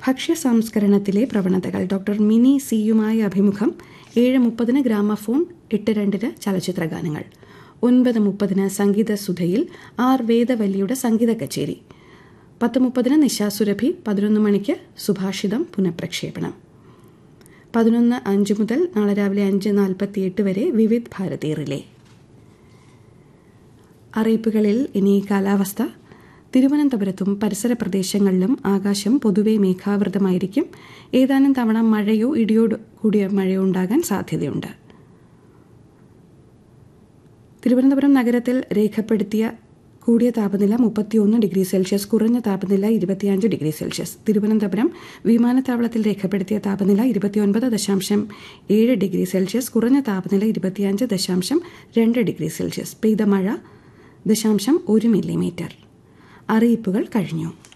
ഭക്ഷ്യ സംസ്കരണത്തിലെ പ്രവണതകൾ doctor mini സിയുമായി അഭിമുഖം ഏഴ് മുപ്പതിന് ഗ്രാമഫോൺ എട്ട് രണ്ടിന് ചലച്ചിത്ര ഗാനങ്ങൾ ഒൻപത് മുപ്പതിന് സംഗീത സുധയിൽ ആർ വേദവല്ലിയുടെ സംഗീത കച്ചേരി പത്ത് മുപ്പതിന് നിശാസുരഭി പതിനൊന്ന് മണിക്ക് സുഭാഷിതം പുനഃപ്രക്ഷേപണം പതിനൊന്ന് അഞ്ച് മുതൽ നാളെ രാവിലെ അഞ്ച് നാൽപ്പത്തിയെട്ട് വരെ വിവിധ് ഭാരതി റിലേ അറിയിപ്പുകളിൽ ഇനി കാലാവസ്ഥ തിരുവനന്തപുരത്തും പരിസര പ്രദേശങ്ങളിലും ആകാശം പൊതുവെ മേഘാവൃതമായിരിക്കും ഏതാനും തവണ മഴയോ ഇടിയോട് കൂടിയ മഴയോ ഉണ്ടാകാൻ സാധ്യതയുണ്ട് തിരുവനന്തപുരം നഗരത്തിൽ രേഖപ്പെടുത്തിയ കൂടിയ താപനില മുപ്പത്തിയൊന്ന് ഡിഗ്രി സെൽഷ്യസ് കുറഞ്ഞ താപനില ഇരുപത്തിയഞ്ച് ഡിഗ്രി സെൽഷ്യസ് തിരുവനന്തപുരം വിമാനത്താവളത്തിൽ രേഖപ്പെടുത്തിയ താപനില ഇരുപത്തിയൊൻപത് ദശാംശം ഏഴ് ഡിഗ്രി സെൽഷ്യസ് കുറഞ്ഞ താപനില ഇരുപത്തിയഞ്ച് ദശാംശം രണ്ട് ഡിഗ്രി സെൽഷ്യസ് പെയ്ത മഴ ദശാംശം ഒരു മില്ലിമീറ്റർ അറിയിപ്പുകൾ കഴിഞ്ഞു